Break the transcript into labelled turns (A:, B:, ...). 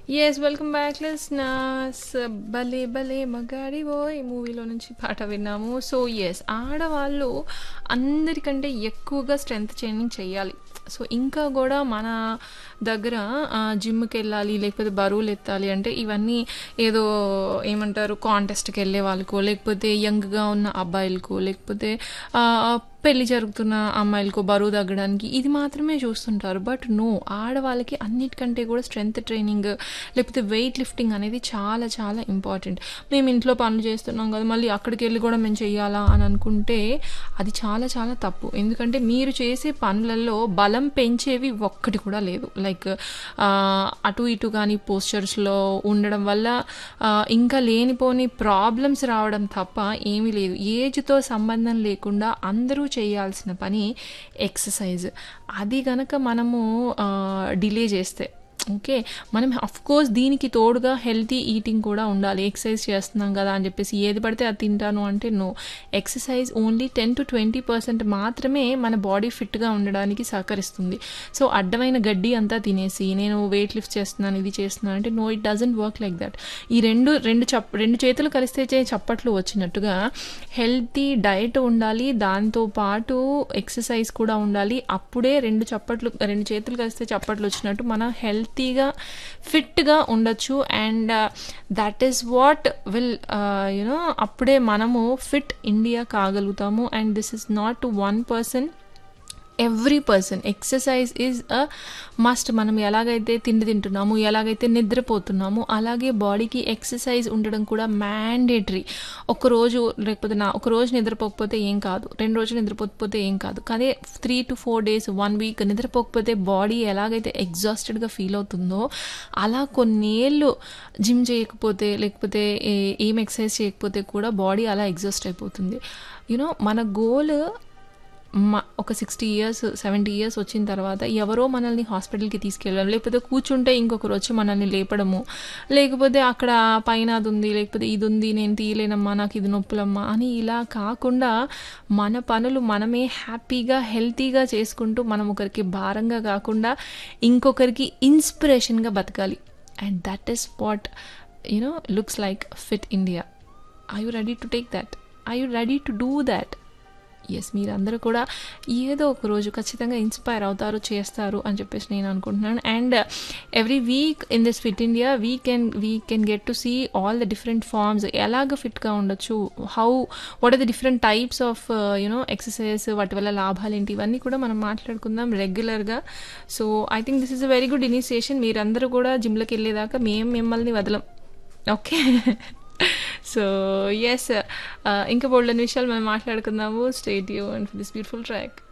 A: yes welcome back listeners భలే భలే మగాడి ఓయ్ మూవీలో నుంచి పాట విన్నాము సో ఎస్ ఆడవాళ్ళు అందరికంటే ఎక్కువగా స్ట్రెంగ్త్ ట్రైనింగ్ చేయాలి సో ఇంకా కూడా మన దగ్గర జిమ్కి వెళ్ళాలి లేకపోతే బరువులు ఎత్తాలి అంటే ఇవన్నీ ఏదో ఏమంటారు కాంటెస్ట్కి వెళ్ళే వాళ్ళకో లేకపోతే యంగ్గా ఉన్న అబ్బాయిలకో లేకపోతే ఆ, పెళ్లి జరుగుతున్న అమ్మాయిలకు బరువు తగ్గడానికి ఇది మాత్రమే చూస్తుంటారు బట్ నో ఆడవాళ్ళకి అన్నిటికంటే కూడా స్ట్రెంగ్త్ ట్రైనింగ్ లేకపోతే వెయిట్ లిఫ్టింగ్ అనేది చాలా చాలా ఇంపార్టెంట్ మేము ఇంట్లో పనులు చేస్తున్నాం కదా మళ్ళీ అక్కడికి వెళ్ళి కూడా మేము చెయ్యాలా అని అనుకుంటే అది చాలా చాలా తప్పు ఎందుకంటే మీరు చేసే పనులలో బలం పెంచేవి ఒక్కటి కూడా లేదు లైక్ అటు ఇటు కానీ పోస్చర్స్లో ఉండడం వల్ల ఆ, ఇంకా లేనిపోని ప్రాబ్లమ్స్ రావడం తప్ప ఏమీ లేదు ఏజ్తో సంబంధం లేకుండా అందరూ చేయాల్సిన పని ఎక్సర్సైజ్ అది గనక మనము డిలే చేస్తే ఓకే మనం అఫ్ కోర్స్ దీనికి తోడుగా హెల్తీ ఈటింగ్ కూడా ఉండాలి ఎక్సర్సైజ్ చేస్తున్నాం కదా అని చెప్పేసి ఏది పడితే అది తింటాను అంటే no exercise only ten to twenty percent మాత్రమే మన బాడీ ఫిట్గా ఉండడానికి సహకరిస్తుంది సో అడ్డమైన గడ్డి అంతా తినేసి నేను వెయిట్ లిఫ్ట్ చేస్తున్నాను ఇది చేస్తున్నాను అంటే no it doesn't work like that ఈ రెండు రెండు చప్ రెండు చేతులు కలిస్తే చే చప్పట్లు వచ్చినట్టుగా హెల్తీ డైట్ ఉండాలి దాంతో పాటు ఎక్సర్సైజ్ కూడా ఉండాలి అప్పుడే రెండు చప్పట్లు రెండు చేతులు కలిస్తే చప్పట్లు వచ్చినట్టు మన హెల్తీగా ఫిట్గా ఉండొచ్చు and that is what will you know అప్పుడే మనము ఫిట్ ఇండియా కాగలుగుతాము and this is not one person every person exercise is a must మనం ఎలాగైతే తిండి తింటున్నాము ఎలాగైతే నిద్రపోతున్నామో అలాగే బాడీకి ఎక్సర్సైజ్ ఉండడం కూడా మ్యాండేటరీ ఒక రోజు లేకపోతే నా ఒక రోజు నిద్రపోకపోతే ఏం కాదు రెండు రోజులు నిద్రపోకపోతే ఏం కాదు కానీ three to four days one week నిద్రపోకపోతే బాడీ ఎలాగైతే ఎగ్జాస్టెడ్గా ఫీల్ అవుతుందో అలా కొన్నేళ్ళు జిమ్ చేయకపోతే లేకపోతే ఏ- ఏం ఎక్సర్సైజ్ చేయకపోతే కూడా బాడీ అలా ఎగ్జాస్ట్ అయిపోతుంది యూనో మన గోల్ మ- ఒక సిక్స్టీ ఇయర్స్ సెవెంటీ ఇయర్స్ వచ్చిన తర్వాత ఎవరో మనల్ని హాస్పిటల్కి తీసుకెళ్ళడం లేకపోతే కూర్చుంటే ఇంకొకరు వచ్చి మనల్ని లేపడము లేకపోతే అక్కడ పైన అది ఉంది లేకపోతే ఇది ఉంది నేను తీయలేనమ్మా నాకు ఇది నొప్పులమ్మా అని ఇలా కాకుండా మన పనులు మనమే హ్యాపీగా హెల్తీగా చేసుకుంటూ మనం ఒకరికి భారంగా కాకుండా ఇంకొకరికి ఇన్స్పిరేషన్గా బతకాలి and that is what you know looks like fit India I you ready to take that I you ready to do that yes మీరందరూ కూడా ఏదో ఒక రోజు ఖచ్చితంగా ఇన్స్పైర్ అవుతారు చేస్తారు అని చెప్పేసి నేను అనుకుంటున్నాను and every week in this fit India we can we can get to see all the different forms ఎలాగ ఫిట్గా ఉండొచ్చు how what are the different types of you know exercise వాటి వల్ల లాభాలు ఏంటి ఇవన్నీ కూడా మనం మాట్లాడుకుందాం రెగ్యులర్గా so I think this is a very good initiation మీరందరూ కూడా జిమ్లోకి వెళ్ళేదాకా మేము మిమ్మల్ని వదలం ఓకే సో ఎస్ ఇంకా బోల్డెన్ విషయాలు మనం మాట్లాడుకుందాము స్టేట్ యూ అండ్ దిస్ బ్యూటిఫుల్ ట్రాక్